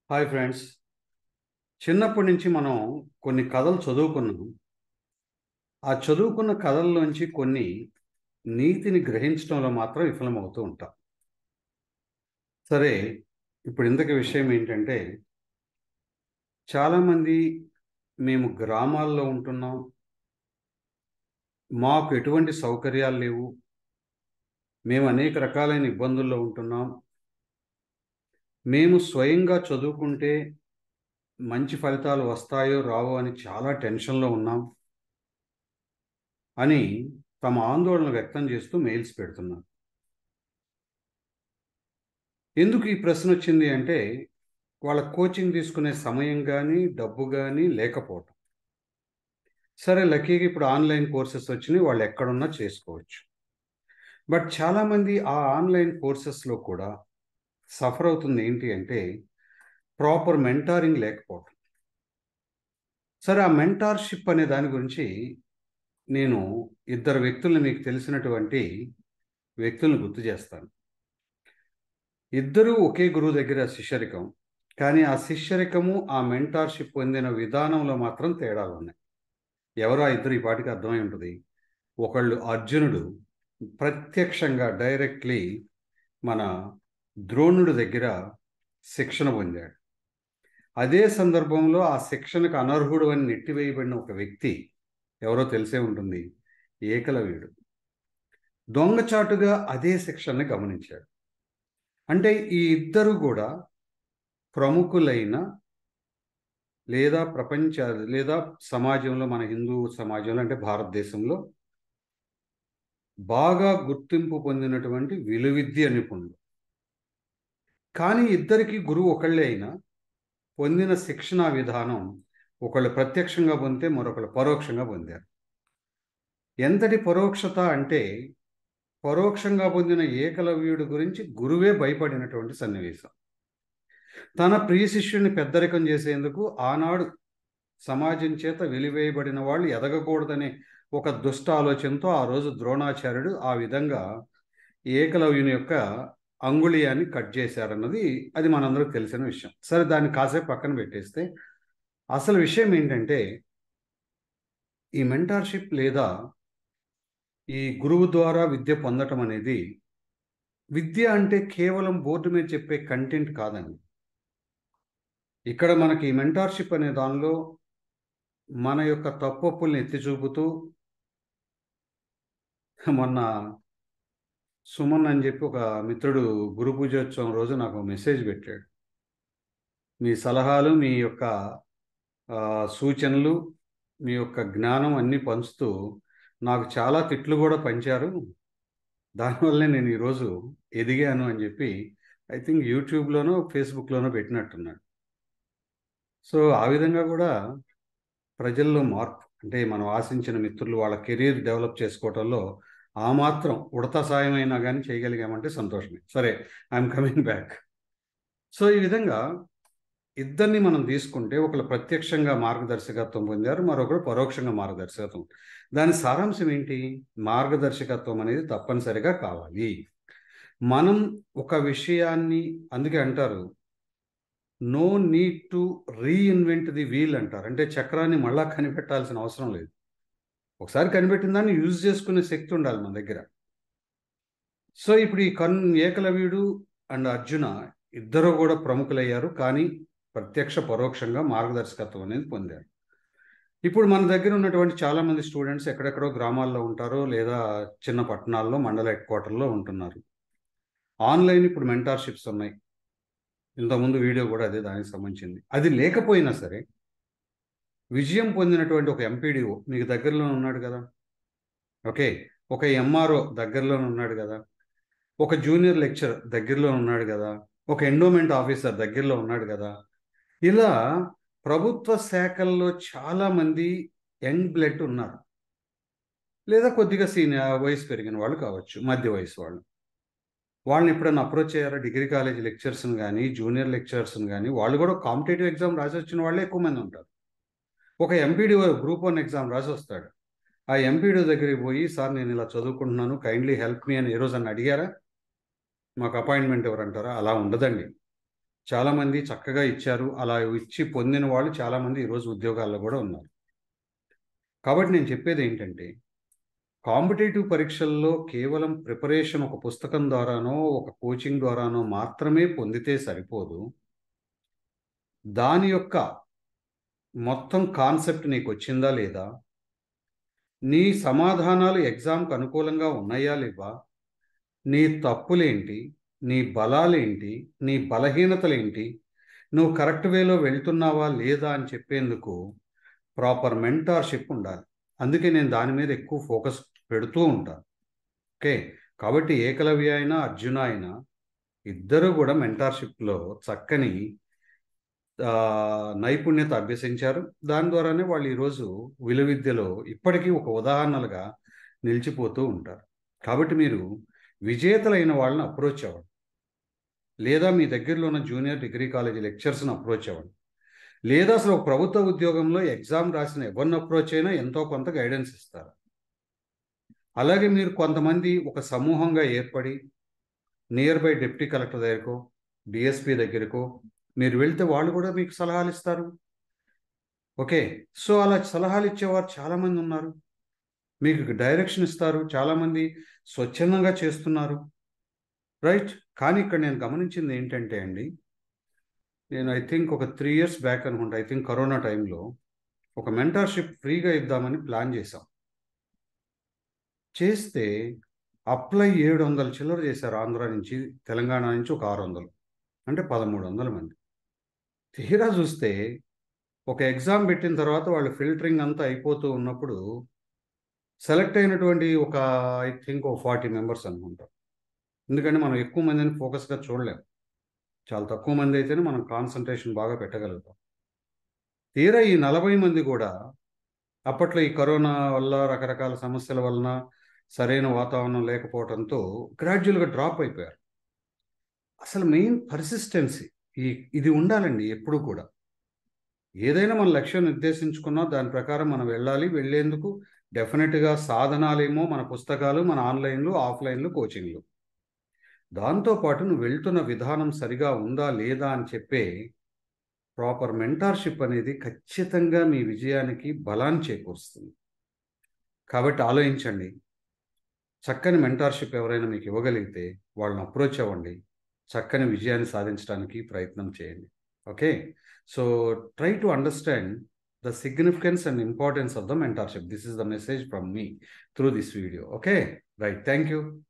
Hi friends చిన్నప్పటి నుంచి మనం కొన్ని కథలు చదువుకున్నాం ఆ చదువుకున్న కథల్లోంచి కొన్ని నీతిని గ్రహించడంలో మాత్రం విఫలమవుతూ ఉంటాం సరే ఇప్పుడు ఇంతకు విషయం ఏంటంటే చాలామంది మేము గ్రామాల్లో ఉంటున్నాం మాకు ఎటువంటి సౌకర్యాలు లేవు మేము అనేక రకాలైన ఇబ్బందుల్లో ఉంటున్నాం మేము స్వయంగా చదువుకుంటే మంచి ఫలితాలు వస్తాయో రావో అని చాలా టెన్షన్లో ఉన్నాం అని తమ ఆందోళన వ్యక్తం చేస్తూ మెయిల్స్ పెడుతున్నారు ఎందుకు ఈ ప్రశ్న వచ్చింది అంటే వాళ్ళ కోచింగ్ తీసుకునే సమయం కానీ డబ్బు కానీ లేకపోవటం సరే లక్కీగా ఇప్పుడు ఆన్లైన్ కోర్సెస్ వచ్చినాయి వాళ్ళు ఎక్కడున్నా చేసుకోవచ్చు బట్ చాలామంది ఆ ఆన్లైన్ కోర్సెస్లో కూడా సఫర్ అవుతుంది ఏంటి అంటే ప్రాపర్ మెంటారింగ్ లేకపోవటం సరే ఆ మెంటార్షిప్ అనే దాని గురించి నేను ఇద్దరు వ్యక్తుల్ని మీకు తెలిసినటువంటి వ్యక్తులను గుర్తు చేస్తాను ఇద్దరూ ఒకే గురువు దగ్గర శిష్యరికం కానీ ఆ శిష్యరికము ఆ మెంటార్షిప్ పొందిన విధానంలో మాత్రం తేడాలు ఉన్నాయి ఎవరో ఆ ఇద్దరు ఈ పాటికి అర్థమై ఉంటుంది ఒకళ్ళు అర్జునుడు ప్రత్యక్షంగా డైరెక్ట్లీ మన ద్రోణుడి దగ్గర శిక్షణ పొందాడు అదే సందర్భంలో ఆ శిక్షణకు అనర్హుడు అని నెట్టివేయబడిన ఒక వ్యక్తి ఎవరో తెలిసే ఉంటుంది ఏకలవ్యుడు దొంగచాటుగా అదే శిక్షణని గమనించాడు అంటే ఈ ఇద్దరు కూడా ప్రముఖులైన లేదా ప్రపంచ లేదా సమాజంలో మన హిందూ సమాజంలో అంటే భారతదేశంలో బాగా గుర్తింపు పొందినటువంటి విలువిద్య నిపుణులు కానీ ఇద్దరికి గురువు ఒకళ్ళే అయినా పొందిన శిక్షణ విధానం ఒకళ్ళు ప్రత్యక్షంగా పొందితే మరొకళ్ళు పరోక్షంగా పొందారు ఎంతటి పరోక్షత అంటే పరోక్షంగా పొందిన ఏకలవ్యుడి గురించి గురువే భయపడినటువంటి సన్నివేశం తన ప్రియ శిష్యుడిని పెద్దరికం చేసేందుకు ఆనాడు సమాజం చేత వెలివేయబడిన వాళ్ళు ఎదగకూడదనే ఒక దుష్ట ఆలోచనతో ఆ రోజు ద్రోణాచార్యుడు ఆ విధంగా ఏకలవ్యుని యొక్క అంగుళీయాన్ని కట్ చేశారన్నది అది మనందరికి తెలిసిన విషయం సరే దాన్ని కాసేపు పక్కన పెట్టేస్తే అసలు విషయం ఏంటంటే ఈ మెంటార్షిప్ లేదా ఈ గురువు ద్వారా విద్య పొందటం అనేది విద్య అంటే కేవలం బోర్డు మీద చెప్పే కంటెంట్ కాదండి ఇక్కడ మనకి మెంటార్షిప్ అనే దానిలో మన యొక్క తప్పొప్పుల్ని ఎత్తి చూపుతూ మొన్న సుమన్ అని చెప్పి ఒక మిత్రుడు గురు పూజోత్సవం రోజు నాకు మెసేజ్ పెట్టాడు మీ సలహాలు మీ యొక్క సూచనలు మీ యొక్క జ్ఞానం అన్నీ పంచుతూ నాకు చాలా తిట్లు కూడా పంచారు దానివల్లే నేను ఈరోజు ఎదిగాను అని చెప్పి ఐ థింక్ యూట్యూబ్లోనో ఫేస్బుక్లోనో పెట్టినట్టున్నాడు సో ఆ విధంగా కూడా ప్రజల్లో మార్పు అంటే మనం ఆశించిన మిత్రులు వాళ్ళ కెరీర్ డెవలప్ చేసుకోవటంలో ఆ మాత్రం ఉడత సాయమైనా కానీ చేయగలిగామంటే సంతోషమే సరే ఐఎమ్ కమింగ్ బ్యాక్ సో ఈ విధంగా ఇద్దరిని మనం తీసుకుంటే ఒకరు ప్రత్యక్షంగా మార్గదర్శకత్వం పొందారు మరొకరు పరోక్షంగా మార్గదర్శకత్వం దాని సారాంశం ఏంటి మార్గదర్శకత్వం అనేది తప్పనిసరిగా కావాలి మనం ఒక విషయాన్ని అందుకే అంటారు no need to reinvent the wheel అంటారు అంటే చక్రాన్ని మళ్ళా కనిపెట్టాల్సిన అవసరం లేదు ఒకసారి కనిపెట్టిన దాన్ని యూజ్ చేసుకునే శక్తి ఉండాలి మన దగ్గర సో ఇప్పుడు ఈ కన్ ఏకలవ్యుడు అండ్ అర్జున ఇద్దరు కూడా ప్రముఖులయ్యారు కానీ ప్రత్యక్ష పరోక్షంగా మార్గదర్శకత్వం అనేది పొందారు ఇప్పుడు మన దగ్గర ఉన్నటువంటి చాలామంది స్టూడెంట్స్ ఎక్కడెక్కడో గ్రామాల్లో ఉంటారో లేదా చిన్న పట్టణాల్లో మండల హెడ్ క్వార్టర్లో ఉంటున్నారు ఆన్లైన్ ఇప్పుడు మెంటార్షిప్స్ ఉన్నాయి ఇంతకుముందు వీడియో కూడా అదే దానికి సంబంధించింది అది లేకపోయినా సరే విజయం పొందినటువంటి ఒక ఎంపీడీఓ మీకు దగ్గరలో ఉన్నాడు కదా ఓకే ఒక ఎంఆర్ఓ దగ్గరలో ఉన్నాడు కదా ఒక జూనియర్ లెక్చర్ దగ్గరలో ఉన్నాడు కదా ఒక ఎండోమెంట్ ఆఫీసర్ దగ్గరలో ఉన్నాడు కదా ఇలా ప్రభుత్వ శాఖల్లో చాలామంది యంగ్ బ్లడ్ ఉన్నారు లేదా కొద్దిగా సీనియర్ వయసు పెరిగిన వాళ్ళు కావచ్చు మధ్య వయసు వాళ్ళు వాళ్ళని ఎప్పుడైనా అప్రోచ్ అయ్యారా డిగ్రీ కాలేజ్ లెక్చర్స్ని కానీ జూనియర్ లెక్చరర్స్ని కానీ వాళ్ళు కూడా కాంపిటేటివ్ ఎగ్జామ్ రాసి వచ్చిన వాళ్ళే ఎక్కువ మంది ఉంటారు ఒక ఎంపీడీఓ గ్రూప్ వన్ ఎగ్జామ్ రాసి వస్తాడు ఆ ఎంపీడీఓ దగ్గరికి పోయి సార్ నేను ఇలా చదువుకుంటున్నాను కైండ్లీ హెల్ప్ మీ అని ఏ రోజు అని అడిగారా మాకు అపాయింట్మెంట్ ఎవరంటారా అలా ఉండదండి చాలామంది చక్కగా ఇచ్చారు అలా ఇచ్చి పొందిన వాళ్ళు చాలామంది ఈరోజు ఉద్యోగాల్లో కూడా ఉన్నారు కాబట్టి నేను చెప్పేది ఏంటంటే కాంపిటేటివ్ పరీక్షల్లో కేవలం ప్రిపరేషన్ ఒక పుస్తకం ద్వారానో ఒక కోచింగ్ ద్వారానో మాత్రమే పొందితే సరిపోదు దాని యొక్క మొత్తం కాన్సెప్ట్ నీకు వచ్చిందా లేదా నీ సమాధానాలు ఎగ్జామ్కి అనుకూలంగా ఉన్నాయా లేవా నీ తప్పులేంటి నీ బలాలేంటి నీ బలహీనతలేంటి నువ్వు కరెక్ట్ వేలో వెళ్తున్నావా లేదా అని చెప్పేందుకు ప్రాపర్ మెంటార్షిప్ ఉండాలి అందుకే నేను దాని మీద ఎక్కువ ఫోకస్ పెడుతూ ఉంటాను ఓకే కాబట్టి ఏకలవ్య అయినా అర్జున అయినా ఇద్దరు కూడా మెంటార్షిప్లో చక్కని ఆ, నైపుణ్యత అభ్యసించారు దాని ద్వారానే వాళ్ళు ఈరోజు విలువిద్యలో ఇప్పటికీ ఒక ఉదాహరణలుగా నిలిచిపోతూ ఉంటారు కాబట్టి మీరు విజేతలైన వాళ్ళని అప్రోచ్ అవ్వండి లేదా మీ దగ్గరలో ఉన్న జూనియర్ డిగ్రీ కాలేజీ లెక్చర్స్ని అప్రోచ్ అవ్వండి లేదా అసలు ఒక ప్రభుత్వ ఉద్యోగంలో ఎగ్జామ్ రాసిన ఎవరిని అప్రోచ్ అయినా ఎంతో కొంత గైడెన్స్ ఇస్తారు అలాగే మీరు కొంతమంది ఒక సమూహంగా ఏర్పడి నియర్ బై డిప్టీ కలెక్టర్ దగ్గరకో డిఎస్పి దగ్గరకో మీరు వెళ్తే వాళ్ళు కూడా మీకు సలహాలు ఇస్తారు ఓకే సో అలా సలహాలు ఇచ్చేవారు చాలామంది ఉన్నారు మీకు డైరెక్షన్ ఇస్తారు చాలామంది స్వచ్ఛందంగా చేస్తున్నారు రైట్ కానీ ఇక్కడ నేను గమనించింది ఏంటంటే అండి నేను ఐ థింక్ ఒక త్రీ ఇయర్స్ బ్యాక్ అనుకుంటా ఐ థింక్ కరోనా టైంలో ఒక మెంటర్షిప్ ఫ్రీగా ఇద్దామని ప్లాన్ చేశాం చేస్తే అప్లై ఏడు వందల చిల్లర చేశారు ఆంధ్ర నుంచి తెలంగాణ నుంచి ఒక ఆరు వందలు అంటే పదమూడు వందల మంది తీరా చూస్తే ఒక ఎగ్జామ్ పెట్టిన తర్వాత వాళ్ళు ఫిల్టరింగ్ అంతా అయిపోతూ ఉన్నప్పుడు సెలెక్ట్ అయినటువంటి ఒక ఐ థింక్ ఒక ఫార్టీ మెంబర్స్ అనుకుంటాం ఎందుకంటే మనం ఎక్కువ మందిని ఫోకస్గా చూడలేం చాలా తక్కువ మంది అయితేనే మనం కాన్సన్ట్రేషన్ బాగా పెట్టగలుగుతాం తీరా ఈ నలభై మంది కూడా అప్పట్లో ఈ కరోనా వల్ల రకరకాల సమస్యల వలన సరైన వాతావరణం లేకపోవడంతో గ్రాడ్యువల్గా డ్రాప్ అయిపోయారు అసలు మెయిన్ పర్సిస్టెన్సీ ఈ ఇది ఉండాలండి ఎప్పుడు కూడా ఏదైనా మన లక్ష్యం నిర్దేశించుకున్నా దాని ప్రకారం మనం వెళ్ళాలి వెళ్ళేందుకు డెఫినెట్గా సాధనాలేమో మన పుస్తకాలు మన ఆన్లైన్లు ఆఫ్లైన్లు కోచింగ్లు దాంతోపాటు నువ్వు వెళ్తున్న విధానం సరిగా ఉందా లేదా అని చెప్పే ప్రాపర్ మెంటార్షిప్ అనేది ఖచ్చితంగా మీ విజయానికి బలాన్ని చేకూరుస్తుంది కాబట్టి ఆలోచించండి చక్కని మెంటార్షిప్ ఎవరైనా మీకు ఇవ్వగలిగితే వాళ్ళని అప్రోచ్ అవ్వండి చక్కని విజయాన్ని సాధించడానికి ప్రయత్నం చేయండి okay so try to understand the significance and importance of the mentorship. This is the message from me through this video. Okay, right. Thank you.